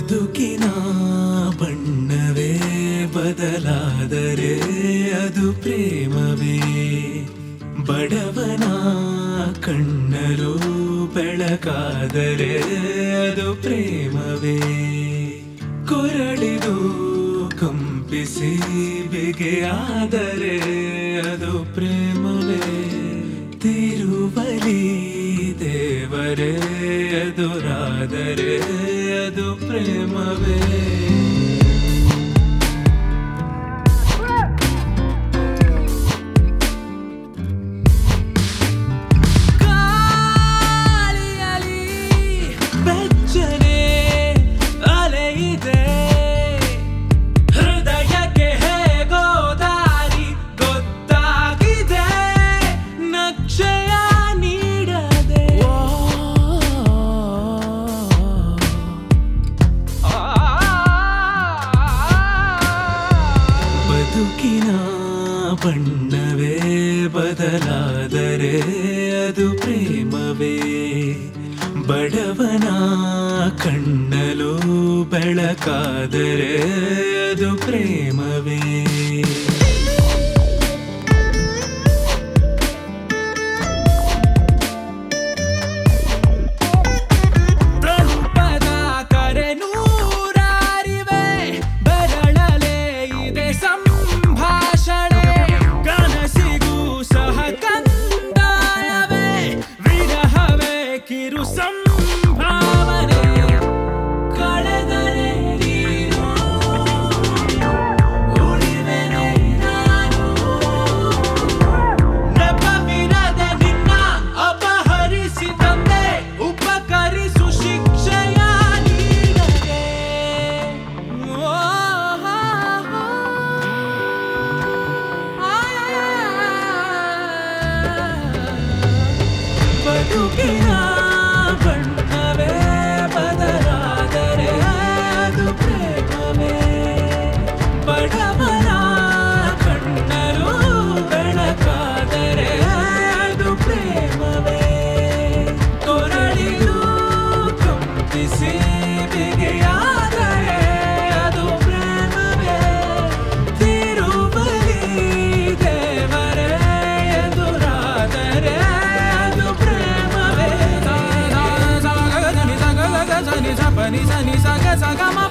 ಬದುಕಿನ ಬಣ್ಣವೇ ಬದಲಾದರೆ ಅದು ಪ್ರೇಮವೇ ಬಡವನ ಕಣ್ಣಲು ಬೆಳಕಾದರೆ ಅದು ಪ್ರೇಮವೇ ಕೊರಳಿದು ಕಂಪಿಸಿ ಬೆಗೆಯಾದರೆ ಅದು ಪ್ರೇಮವೇ ತಿರುವಲಿ ದೇವರೇ ಎದುರಾದರೆ ಅದು ಪ್ರೇಮವೇ ಗಾಳಿಯಲಿ ಬೆಚ್ಚನೆ ಅಲೆಯಿದೆ ಹೃದಯಕ್ಕೆ ಹೇಗೋ ದಾರಿ ಗೊತ್ತಾಗಿದೆ ನಕ್ಷಯ ನೀಡದೆ ಬದುಕಿನ ಬಣ್ಣವೇ ಬದಲಾದರೆ ಅದು ಪ್ರೇಮವೇ ಬಡವನ ಕಣ್ಣಲು ಬೆಳಕಾದರೆ ಅದು ಪ್ರೇಮವೇ ಪ್ರಲುಪದ ಕರೆ ನೂರಾರಿವೆ ಬರಳಲೆ ಇದೆ ಸಂಭಾಷಣೆ ಕನಸಿಗೂ ಸಹ ಕಂದಾಯವೇ ವಿರಹವೇ ಕಿರು ಸಂಭಾವನೆ ಕಳೆದರೆ ನೀನು ಉಳಿವೆನೆ ನಾನು ನೆಪವಿರದ ನಿನ್ನ ಅಪಹರಿಸಿ ತಂದೆ ಉಪಕರಿಸು ಶಿಕ್ಷೆಯ ನೀಡದೆ ಓ, ಆ, ಬದುಕಿನ ಬಣ್ಣವೇ ಬದಲಾದರೆ ಅದು ಪ್ರೇಮವೇ ಬಡವನ ಕಣ್ಣಲು ಬೆಳಕಾದರೆ ಅದು ಪ್ರೇಮವೇ ಕೊರಳಿದು ಕಂಪಿಸಿ ಬಿಗಿಯಾದರೆ ಅದು ಪ್ರೇಮವೇ ತಿರುಬಲಿ ದೇವರೇ ಎದುರಾದರೆ ಅದು ಪ್ರೇಮವೇ ಸನಿ ಸಗ ಸನಿ ಸಗ ಸಗ ಸನಿ ಸ ಪನಿ ಸನಿ ಸಗ ಸಗ ಮ